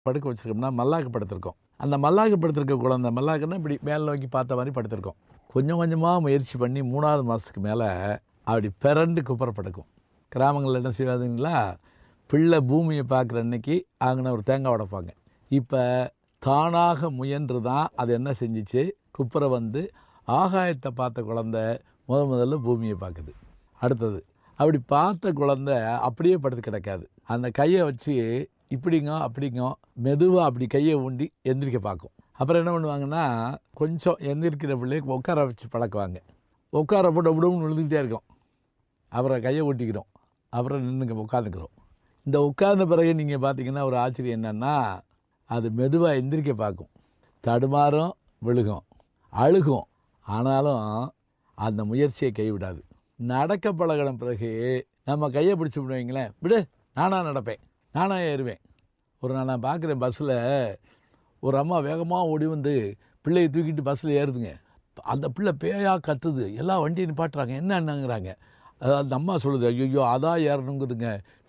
படுக்க வச்சுருக்கோம்னா மல்லாக்கு படுத்திருக்கோம் அந்த மல்லாக்கு படுத்திருக்க குழந்தை மல்லாக்குன்னா இப்படி மேல் நோக்கி பார்த்த மாதிரி படுத்திருக்கோம் கொஞ்சம் கொஞ்சமாக முயற்சி பண்ணி மூணாவது மாதத்துக்கு மேலே அப்படி பிறண்டு குப்புற படுக்கும் கிராமங்களில் என்ன செய்வாதுங்களா பிள்ளை பூமியை பார்க்குற அன்னைக்கு அங்கே ஒரு தேங்காய் உடைப்பாங்க இப்போ தானாக முயன்று தான் அது என்ன செஞ்சிச்சு குப்புற வந்து ஆகாயத்தை பார்த்த குழந்தை முத முதல்ல பூமியை பார்க்குது அடுத்தது அப்படி பார்த்த குழந்தை அப்படியே படுத்து கிடக்காது அந்த கையை வச்சு இப்படிங்க அப்படிங்க மெதுவாக அப்படி கையை ஊண்டி எந்திரிக்க பார்க்கும் அப்புறம் என்ன பண்ணுவாங்கன்னா கொஞ்சம் எந்திரிக்கிற பிள்ளையை உட்கார வச்சு பழக்குவாங்க உட்கார போட்டு விடும்னு விழுந்துக்கிட்டே இருக்கும் அப்புறம் கையை ஊட்டிக்கிறோம் அப்புறம் நின்றுங்க உட்காந்துக்கிறோம் இந்த உட்கார்ந்த பிறகு நீங்கள் பார்த்தீங்கன்னா ஒரு ஆச்சரியம் என்னன்னா அது மெதுவாக எந்திரிக்க பார்க்கும் தடுமாறும் விழுகும் அழுகும் ஆனாலும் அந்த முயற்சியை கைவிடாது நடக்க பழகின பிறகு நம்ம கையை பிடிச்சி விடுவீங்களேன் விடு நானாக நடப்பேன் நானாக ஏறுவேன் ஒரு நாள் நான் பார்க்குறேன் பஸ்ஸில் ஒரு அம்மா வேகமாக ஓடி வந்து பிள்ளையை தூக்கிட்டு பஸ்ஸில் ஏறுதுங்க அந்த பிள்ளை பேயா கத்துது எல்லா வண்டியும் நிப்பாட்டுறாங்க என்ன என்னங்கிறாங்க அது அந்த அம்மா சொல்லுது ஐயோ அதான் ஏறணுங்குதுங்க